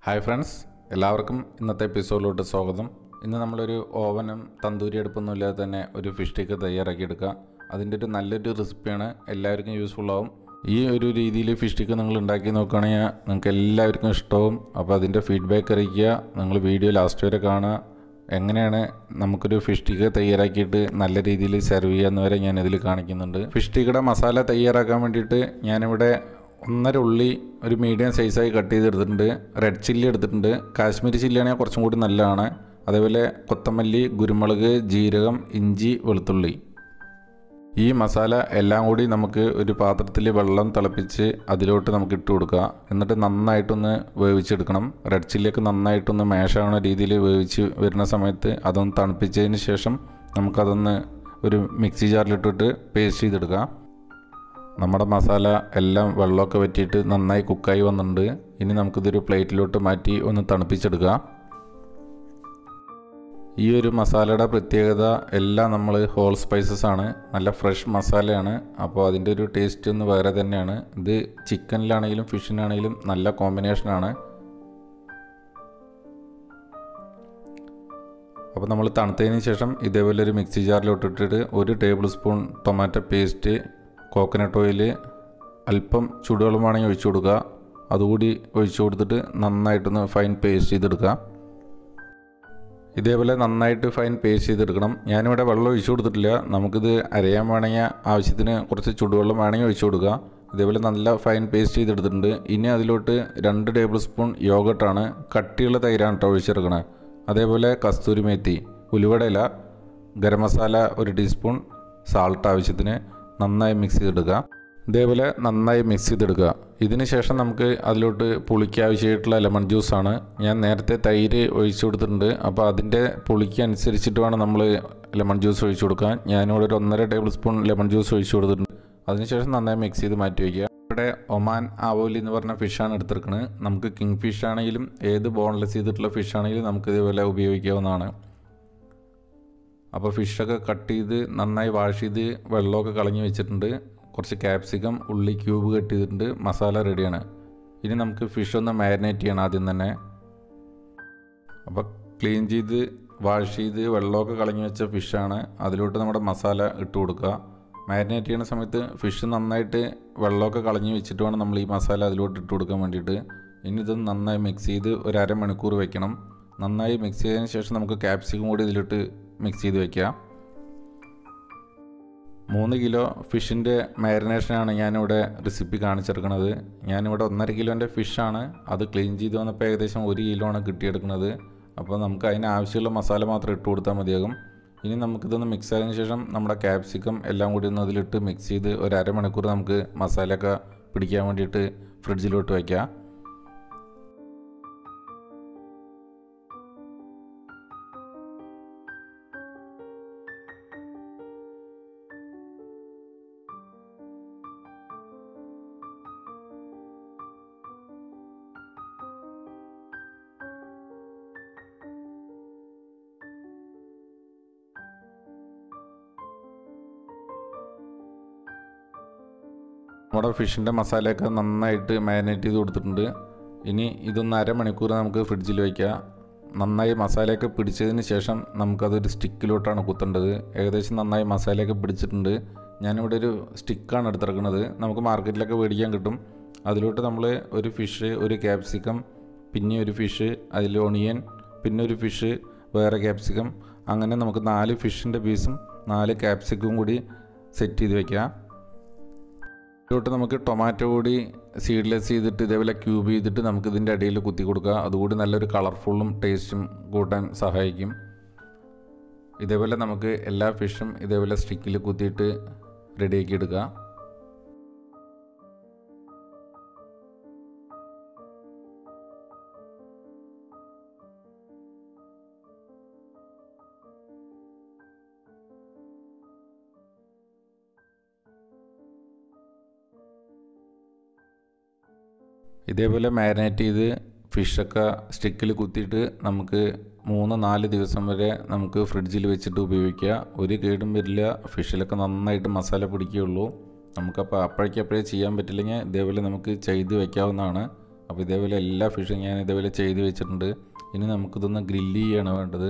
hi friends എല്ലാവർക്കും ഇന്നത്തെ എപ്പിസോഡിലോട്ട് സ്വാഗതം ഇന്ന് നമ്മളൊരു ഓവനും തന്തൂരി അടുപ്പൊന്നും ഇല്ലാതെ തന്നെ ഒരു ഫിഷ് ടിക്ക് തയ്യാറാക്കിയെടുക്കുക അതിൻ്റെ ഒരു നല്ലൊരു റെസിപ്പിയാണ് എല്ലാവർക്കും യൂസ്ഫുൾ ആവും ഈ ഒരു രീതിയിൽ ഫിഷ് ടിക്ക് നിങ്ങൾ ഉണ്ടാക്കി നോക്കുകയാണെങ്കിൽ നിങ്ങൾക്ക് എല്ലാവർക്കും ഇഷ്ടവും അപ്പോൾ അതിൻ്റെ ഫീഡ്ബാക്ക് അറിയിക്കുക നിങ്ങൾ വീഡിയോ ലാസ്റ്റ് വരെ കാണുക എങ്ങനെയാണ് നമുക്കൊരു ഫിഷ് ടിക്ക തയ്യാറാക്കിയിട്ട് നല്ല രീതിയിൽ സെർവ് ചെയ്യാന്ന് വരെ ഞാൻ ഇതിൽ കാണിക്കുന്നുണ്ട് ഫിഷ് ടിക്കയുടെ മസാല തയ്യാറാക്കാൻ വേണ്ടിയിട്ട് ഞാനിവിടെ ഒന്നര ഉള്ളി ഒരു മീഡിയം സൈസായി കട്ട് ചെയ്തെടുത്തിട്ടുണ്ട് റെഡ് ചില്ലി എടുത്തിട്ടുണ്ട് കാശ്മീരി ചില്ലിയാണെങ്കിൽ കുറച്ചും കൂടി നല്ലതാണ് അതേപോലെ കൊത്തമല്ലി കുരുമുളക് ജീരകം ഇഞ്ചി വെളുത്തുള്ളി ഈ മസാല എല്ലാം കൂടി നമുക്ക് ഒരു പാത്രത്തിൽ വെള്ളം തിളപ്പിച്ച് അതിലോട്ട് നമുക്ക് ഇട്ട് കൊടുക്കുക എന്നിട്ട് നന്നായിട്ടൊന്ന് വേവിച്ചെടുക്കണം റെഡ് ചില്ലിയൊക്കെ നന്നായിട്ടൊന്ന് മാഷാവുന്ന രീതിയിൽ വേവിച്ച് വരുന്ന സമയത്ത് അതൊന്ന് തണുപ്പിച്ചതിന് ശേഷം നമുക്കതൊന്ന് ഒരു മിക്സി ജാറിലിട്ടിട്ട് പേസ്റ്റ് ചെയ്തെടുക്കാം നമ്മുടെ മസാല എല്ലാം വെള്ളമൊക്കെ വറ്റിയിട്ട് നന്നായി കുക്കായി വന്നിട്ടുണ്ട് ഇനി നമുക്കിതൊരു പ്ലേറ്റിലോട്ട് മാറ്റി ഒന്ന് തണുപ്പിച്ചെടുക്കാം ഈ ഒരു മസാലയുടെ പ്രത്യേകത എല്ലാം നമ്മൾ ഹോൾ സ്പൈസസ് ആണ് നല്ല ഫ്രഷ് മസാലയാണ് അപ്പോൾ അതിൻ്റെ ഒരു ടേസ്റ്റ് ഒന്ന് വേറെ തന്നെയാണ് ഇത് ചിക്കനിലാണെങ്കിലും ഫിഷിനാണെങ്കിലും നല്ല കോമ്പിനേഷനാണ് അപ്പോൾ നമ്മൾ തണുത്തതിന് ശേഷം ഇതേപോലെ ഒരു മിക്സി ജാറിലോട്ട് ഇട്ടിട്ട് ഒരു tablespoon tomato paste coconut oil അല്പം ചൂടുവെള്ളമാണെങ്കിൽ ഒഴിച്ചു കൊടുക്കുക അതുകൂടി ഒഴിച്ചു കൊടുത്തിട്ട് നന്നായിട്ടൊന്ന് ഫൈൻ പേസ്റ്റ് ചെയ്തെടുക്കുക ഇതേപോലെ നന്നായിട്ട് ഫൈൻ പേസ്റ്റ് ചെയ്തെടുക്കണം ഞാനിവിടെ വെള്ളം ഒഴിച്ചു കൊടുത്തിട്ടില്ല നമുക്കിത് അരയാൻ വേണമെങ്കിൽ ആവശ്യത്തിന് കുറച്ച് ചൂടുവെള്ളം വേണമെങ്കിൽ ഒഴിച്ചു കൊടുക്കുക ഇതേപോലെ നല്ല ഫൈൻ പേസ്റ്റ് ചെയ്തെടുത്തിട്ടുണ്ട് ഇനി അതിലോട്ട് രണ്ട് ടേബിൾ സ്പൂൺ യോഗട്ടാണ് കട്ടിയുള്ള തൈരാണ് കേട്ടോ ഒഴിച്ചെടുക്കണത് അതേപോലെ കസ്തൂരി മേത്തി ഉലുവടയില ഗരം മസാല ഒരു ടീസ്പൂൺ സാൾട്ട് ആവശ്യത്തിന് നന്നായി മിക്സ് ചെയ്തെടുക്കുക ഇതേപോലെ നന്നായി മിക്സ് ചെയ്തെടുക്കുക ഇതിന് ശേഷം നമുക്ക് അതിലോട്ട് പുളിക്ക് ആവശ്യമായിട്ടുള്ള ലെമൺ ജ്യൂസാണ് ഞാൻ നേരത്തെ തൈര് ഒഴിച്ചു കൊടുത്തിട്ടുണ്ട് അപ്പോൾ അതിൻ്റെ പുളിക്ക് അനുസരിച്ചിട്ട് വേണം നമ്മൾ ലെമൺ ജ്യൂസ് ഒഴിച്ചു കൊടുക്കാൻ ഞാനിവിടെ ഒരു ഒന്നര ടേബിൾ സ്പൂൺ ലെമൺ ജ്യൂസ് ഒഴിച്ചു കൊടുത്തിട്ടുണ്ട് അതിനുശേഷം നന്നായി മിക്സ് ചെയ്ത് മാറ്റി വയ്ക്കുക ഇവിടെ ഒമാൻ ആവോലി എന്ന് പറഞ്ഞ ഫിഷാണ് എടുത്തിരിക്കുന്നത് നമുക്ക് കിങ് ഫിഷ് ആണെങ്കിലും ഏത് ബോൺലെസ് ചെയ്തിട്ടുള്ള ഫിഷ് ആണെങ്കിലും നമുക്ക് ഇതേപോലെ ഉപയോഗിക്കാവുന്നതാണ് അപ്പോൾ ഫിഷൊക്കെ കട്ട് ചെയ്ത് നന്നായി വാഷ് ചെയ്ത് വെള്ളമൊക്കെ കളഞ്ഞ് വെച്ചിട്ടുണ്ട് കുറച്ച് ക്യാപ്സിക്കം ഉള്ളി ക്യൂബ് കട്ട് ചെയ്തിട്ടുണ്ട് മസാല റെഡിയാണ് ഇനി നമുക്ക് ഫിഷ് ഒന്ന് മാരിനേറ്റ് ചെയ്യണം ആദ്യം തന്നെ അപ്പോൾ ക്ലീൻ ചെയ്ത് വാഷ് ചെയ്ത് വെള്ളമൊക്കെ കളഞ്ഞ് വെച്ച ഫിഷാണ് അതിലോട്ട് നമ്മുടെ മസാല ഇട്ട് കൊടുക്കുക മാരിനേറ്റ് ചെയ്യുന്ന സമയത്ത് ഫിഷ് നന്നായിട്ട് വെള്ളമൊക്കെ കളഞ്ഞ് വെച്ചിട്ട് വേണം നമ്മൾ ഈ മസാല അതിലോട്ട് ഇട്ട് കൊടുക്കാൻ വേണ്ടിയിട്ട് ഇനി ഇത് നന്നായി മിക്സ് ചെയ്ത് ഒരു അരമണിക്കൂർ വെക്കണം നന്നായി മിക്സ് ചെയ്തതിന് ശേഷം നമുക്ക് ക്യാപ്സിക്കം കൂടി ഇതിലിട്ട് മിക്സ് ചെയ്ത് വെക്കാം മൂന്ന് കിലോ ഫിഷിൻ്റെ മാരിനേഷനാണ് ഞാനിവിടെ റെസിപ്പി കാണിച്ചെടുക്കുന്നത് ഞാനിവിടെ ഒന്നര കിലോൻ്റെ ഫിഷാണ് അത് ക്ലീൻ ചെയ്ത് വന്നപ്പോൾ ഏകദേശം ഒരു കിലോ ആണ് കിട്ടിയെടുക്കുന്നത് അപ്പോൾ നമുക്ക് അതിന് ആവശ്യമുള്ള മസാല മാത്രം ഇട്ട് കൊടുത്താൽ മതിയാകും ഇനി നമുക്കിതൊന്ന് മിക്സ് ആയതിനു ശേഷം നമ്മുടെ ക്യാപ്സിക്കം എല്ലാം കൂടി ഒന്ന് അതിലിട്ട് മിക്സ് ചെയ്ത് ഒരു അരമണിക്കൂർ നമുക്ക് മസാലയൊക്കെ പിടിക്കാൻ വേണ്ടിയിട്ട് ഫ്രിഡ്ജിലോട്ട് വയ്ക്കാം നമ്മുടെ ഫിഷിൻ്റെ മസാലയൊക്കെ നന്നായിട്ട് മാരിനേറ്റ് ചെയ്ത് കൊടുത്തിട്ടുണ്ട് ഇനി ഇതൊന്ന് അരമണിക്കൂർ നമുക്ക് ഫ്രിഡ്ജിൽ വയ്ക്കുക നന്നായി മസാലയൊക്കെ പിടിച്ചതിന് ശേഷം നമുക്കതൊരു സ്റ്റിക്കിലോട്ടാണ് കുത്തേണ്ടത് ഏകദേശം നന്നായി മസാലയൊക്കെ പിടിച്ചിട്ടുണ്ട് ഞാനിവിടെ ഒരു സ്റ്റിക്കാണ് എടുത്തിറക്കുന്നത് നമുക്ക് മാർക്കറ്റിലൊക്കെ മേടിക്കാൻ കിട്ടും അതിലോട്ട് നമ്മൾ ഒരു ഫിഷ് ഒരു ക്യാപ്സിക്കം പിന്നെ ഒരു ഫിഷ് അതിൽ ഒണിയൻ പിന്നെ ഒരു ഫിഷ് വേറെ ക്യാപ്സിക്കം അങ്ങനെ നമുക്ക് നാല് ഫിഷിൻ്റെ പീസും നാല് ക്യാപ്സിക്കും കൂടി സെറ്റ് ചെയ്ത് വയ്ക്കാം ഇതിലോട്ട് നമുക്ക് ടൊമാറ്റോ കൂടി സീഡ്ലെസ് ചെയ്തിട്ട് ഇതേപോലെ ക്യൂബ് ചെയ്തിട്ട് നമുക്ക് ഇതിൻ്റെ അടിയിൽ കുത്തി കൊടുക്കുക അതുകൂടി നല്ലൊരു കളർഫുള്ളും ടേസ്റ്റും കൂട്ടാൻ സഹായിക്കും ഇതേപോലെ നമുക്ക് എല്ലാ ഫിഷും ഇതേപോലെ സ്റ്റിക്കിൽ കുത്തിയിട്ട് റെഡിയാക്കി എടുക്കുക ഇതേപോലെ മാരിനേറ്റ് ചെയ്ത് ഫിഷൊക്കെ സ്റ്റിക്കിൽ കുത്തിയിട്ട് നമുക്ക് മൂന്ന് നാല് ദിവസം വരെ നമുക്ക് ഫ്രിഡ്ജിൽ വെച്ചിട്ട് ഉപയോഗിക്കുക ഒരു കേടും വരില്ല ഫിഷിലൊക്കെ നന്നായിട്ട് മസാല പിടിക്കുകയുള്ളൂ നമുക്കപ്പോൾ അപ്പോഴേക്കപ്പോഴേ ചെയ്യാൻ പറ്റില്ലെങ്കിൽ ഇതേപോലെ നമുക്ക് ചെയ്ത് വെക്കാവുന്നതാണ് അപ്പോൾ ഇതേപോലെ എല്ലാ ഫിഷും ഞാൻ ഇതേപോലെ ചെയ്ത് വെച്ചിട്ടുണ്ട് ഇനി നമുക്കിതൊന്ന് ഗ്രില്ല് ചെയ്യാണ് വേണ്ടത്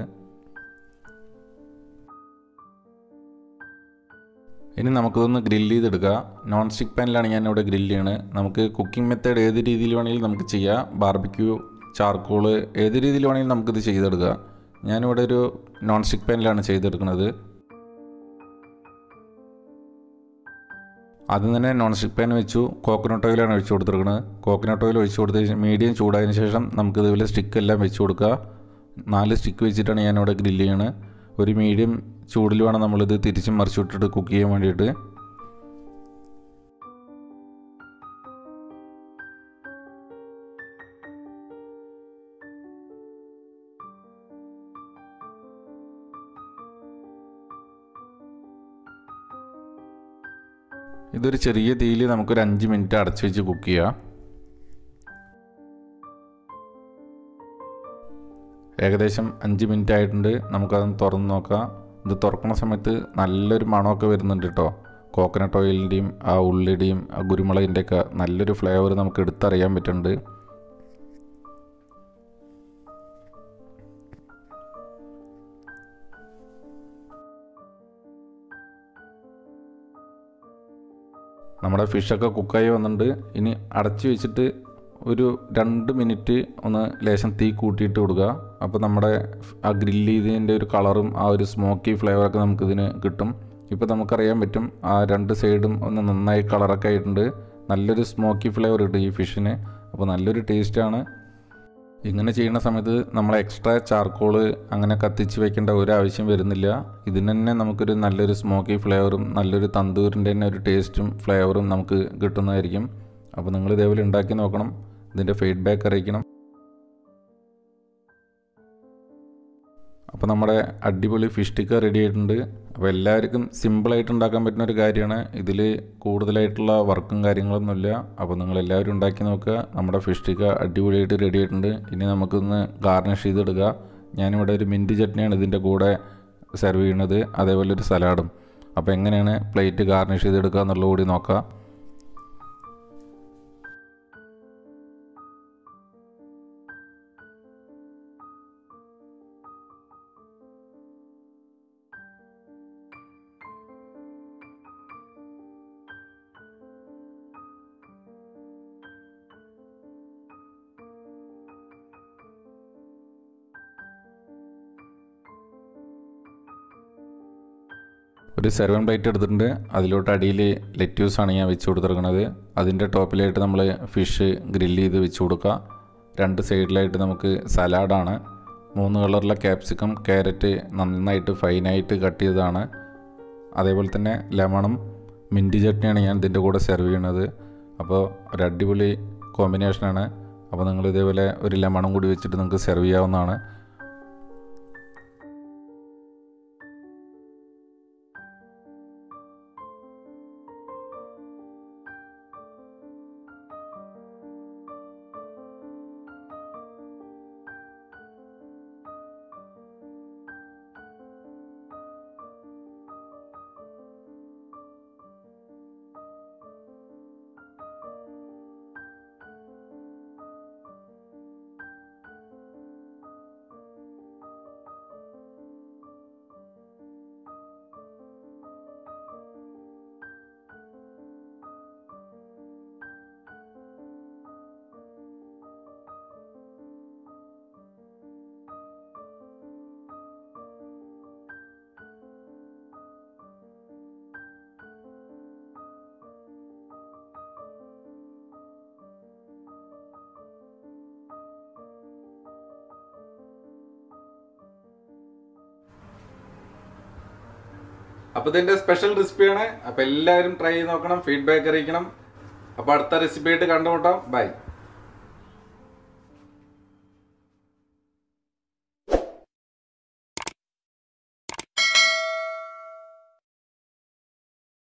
ഇനി നമുക്കിതൊന്ന് ഗ്രില്ല് ചെയ്തെടുക്കുക നോൺ സ്റ്റിക്ക് പാനിലാണ് ഞാൻ ഇവിടെ ഗ്രില്ല് ചെയ്യണത് നമുക്ക് കുക്കിംഗ് മെത്തേഡ് ഏത് രീതിയിൽ വേണമെങ്കിലും നമുക്ക് ചെയ്യാം ബാർബിക്യൂ ചാർക്കോള് ഏത് രീതിയിൽ വേണമെങ്കിലും നമുക്കിത് ചെയ്തെടുക്കുക ഞാനിവിടെ ഒരു നോൺ സ്റ്റിക്ക് പാനിലാണ് ചെയ്തെടുക്കുന്നത് ആദ്യം തന്നെ നോൺ സ്റ്റിക്ക് പാൻ വെച്ചു കോക്കനട്ട് ഓയിലാണ് ഒഴിച്ചു കൊടുത്തിരിക്കുന്നത് കോക്കനട്ട് ഓയിൽ ഒഴിച്ചു കൊടുത്ത മീഡിയം ചൂടായതിനു ശേഷം നമുക്ക് ഇതുപോലെ സ്റ്റിക്ക് എല്ലാം വെച്ച് കൊടുക്കുക നാല് സ്റ്റിക്ക് വെച്ചിട്ടാണ് ഞാനിവിടെ ഗ്രില്ല് ചെയ്യണത് ഒരു മീഡിയം ചൂടിൽ വേണം നമ്മളിത് തിരിച്ചും മറിച്ചിട്ടിട്ട് കുക്ക് ചെയ്യാൻ വേണ്ടിയിട്ട് ഇതൊരു ചെറിയ തീയിൽ നമുക്കൊരു അഞ്ച് മിനിറ്റ് അടച്ചു വെച്ച് കുക്ക് ചെയ്യാം ഏകദേശം അഞ്ച് മിനിറ്റ് ആയിട്ടുണ്ട് നമുക്കതൊന്ന് തുറന്ന് നോക്കാം ഇത് തുറക്കുന്ന സമയത്ത് നല്ലൊരു മണമൊക്കെ വരുന്നുണ്ട് കേട്ടോ കോക്കനട്ട് ഓയിലിൻ്റെയും ആ ഉള്ളിയുടെയും ആ കുരുമുളകിൻ്റെയൊക്കെ നല്ലൊരു ഫ്ലേവർ നമുക്ക് എടുത്തറിയാൻ പറ്റുന്നുണ്ട് നമ്മുടെ ഫിഷൊക്കെ കുക്കായി വന്നിട്ടുണ്ട് ഇനി അടച്ചു വെച്ചിട്ട് ഒരു രണ്ട് മിനിറ്റ് ഒന്ന് ലേശം തീ കൂട്ടിയിട്ട് കൊടുക്കുക അപ്പോൾ നമ്മുടെ ആ ഗ്രില്ല് ചെയ്തതിൻ്റെ ഒരു കളറും ആ ഒരു സ്മോക്കി ഫ്ലേവറൊക്കെ നമുക്കിതിന് കിട്ടും ഇപ്പോൾ നമുക്കറിയാൻ പറ്റും ആ രണ്ട് സൈഡും ഒന്ന് നന്നായി കളറൊക്കെ ആയിട്ടുണ്ട് നല്ലൊരു സ്മോക്കി ഫ്ലേവർ കിട്ടും ഈ ഫിഷിന് അപ്പോൾ നല്ലൊരു ടേസ്റ്റാണ് ഇങ്ങനെ ചെയ്യുന്ന സമയത്ത് നമ്മൾ എക്സ്ട്രാ ചാർക്കോള് അങ്ങനെ കത്തിച്ച് വെക്കേണ്ട ഒരു ആവശ്യം വരുന്നില്ല ഇതിന് തന്നെ നമുക്കൊരു നല്ലൊരു സ്മോക്കി ഫ്ലേവറും നല്ലൊരു തന്തൂരിൻ്റെ തന്നെ ഒരു ടേസ്റ്റും ഫ്ലേവറും നമുക്ക് കിട്ടുന്നതായിരിക്കും അപ്പോൾ നിങ്ങൾ ഇതേപോലെ ഉണ്ടാക്കി നോക്കണം ഇതിൻ്റെ ഫീഡ്ബാക്ക് അറിയിക്കണം അപ്പോൾ നമ്മുടെ അടിപൊളി ഫിഷ് ടിക്ക റെഡി ആയിട്ടുണ്ട് അപ്പോൾ എല്ലാവർക്കും സിമ്പിളായിട്ട് ഉണ്ടാക്കാൻ പറ്റുന്ന ഒരു കാര്യമാണ് ഇതിൽ കൂടുതലായിട്ടുള്ള വർക്കും കാര്യങ്ങളൊന്നുമില്ല അപ്പോൾ നിങ്ങൾ എല്ലാവരും ഉണ്ടാക്കി നോക്കുക നമ്മുടെ ഫിഷ് ടിക്ക അടിപൊളിയായിട്ട് റെഡി ആയിട്ടുണ്ട് ഇനി നമുക്കൊന്ന് ഗാർണിഷ് ചെയ്തെടുക്കുക ഞാനിവിടെ ഒരു മിൻറ്റ് ചട്നിയാണ് ഇതിൻ്റെ കൂടെ സെർവ് ചെയ്യുന്നത് അതേപോലെ ഒരു സലാഡും അപ്പോൾ എങ്ങനെയാണ് പ്ലേറ്റ് ഗാർണിഷ് ചെയ്തെടുക്കുക എന്നുള്ളത് കൂടി നോക്കാം ഒരു സെർവൻ പ്ലേറ്റ് എടുത്തിട്ടുണ്ട് അതിലോട്ട് അടിയിൽ ലെറ്റ്യൂസാണ് ഞാൻ വെച്ച് കൊടുത്തിരിക്കുന്നത് അതിൻ്റെ ടോപ്പിലായിട്ട് നമ്മൾ ഫിഷ് ഗ്രില്ല് ചെയ്ത് വെച്ച് കൊടുക്കുക രണ്ട് സൈഡിലായിട്ട് നമുക്ക് സലാഡാണ് മൂന്ന് കളറിലെ ക്യാപ്സിക്കം ക്യാരറ്റ് നന്നായിട്ട് ഫൈനായിട്ട് കട്ട് ചെയ്തതാണ് അതേപോലെ തന്നെ ലെമണും മിൻറ്റ് ചട്നിയാണ് ഞാൻ ഇതിൻ്റെ കൂടെ സെർവ് ചെയ്യണത് അപ്പോൾ ഒരു അടിപൊളി കോമ്പിനേഷനാണ് അപ്പോൾ നിങ്ങൾ ഇതേപോലെ ഒരു ലെമണും കൂടി വെച്ചിട്ട് നിങ്ങൾക്ക് സെർവ് ചെയ്യാവുന്നതാണ് അപ്പോൾ ഇതിൻ്റെ സ്പെഷ്യൽ റെസിപ്പിയാണ് അപ്പോൾ എല്ലാവരും ട്രൈ ചെയ്ത് നോക്കണം ഫീഡ്ബാക്ക് അറിയിക്കണം അപ്പോൾ അടുത്ത റെസിപ്പി ആയിട്ട് കണ്ടുമുട്ടാം ബൈ